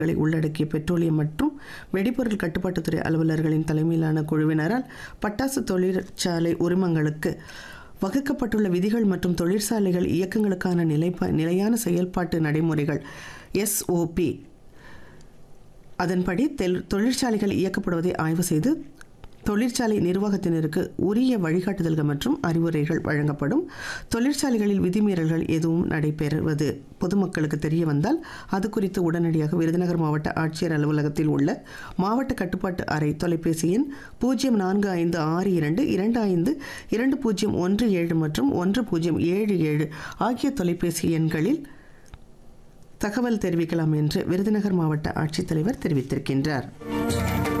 களை உள்ளடக்கிய பெட்ரோலியம் மற்றும் வெடிபொருள் கட்டுப்பாட்டுத்துறை அலுவலர்களின் தலைமையிலான குழுவினரால் பட்டாசு தொழிற்சாலை உரிமங்களுக்கு வகுக்கப்பட்டுள்ள விதிகள் மற்றும் தொழிற்சாலைகள் இயக்கங்களுக்கான நிலைப்ப நிலையான செயல்பாட்டு நடைமுறைகள் எஸ்ஓபி அதன்படி தெல் தொழிற்சாலைகள் இயக்கப்படுவதை ஆய்வு செய்து தொழிற்சாலை நிர்வாகத்தினருக்கு உரிய வழிகாட்டுதல்கள் மற்றும் அறிவுரைகள் வழங்கப்படும் தொழிற்சாலைகளில் விதிமீறல்கள் எதுவும் நடைபெறுவது பொதுமக்களுக்கு தெரிய வந்தால் அது குறித்து உடனடியாக விருதுநகர் மாவட்ட ஆட்சியர் அலுவலகத்தில் உள்ள மாவட்ட கட்டுப்பாட்டு அறை தொலைபேசி எண் பூஜ்ஜியம் நான்கு ஐந்து ஆறு இரண்டு இரண்டு ஐந்து இரண்டு பூஜ்ஜியம் ஒன்று ஏழு மற்றும் ஒன்று பூஜ்ஜியம் ஏழு ஏழு ஆகிய தொலைபேசி எண்களில் தகவல் தெரிவிக்கலாம் என்று விருதுநகர் மாவட்ட ஆட்சித்தலைவர் தெரிவித்திருக்கின்றார்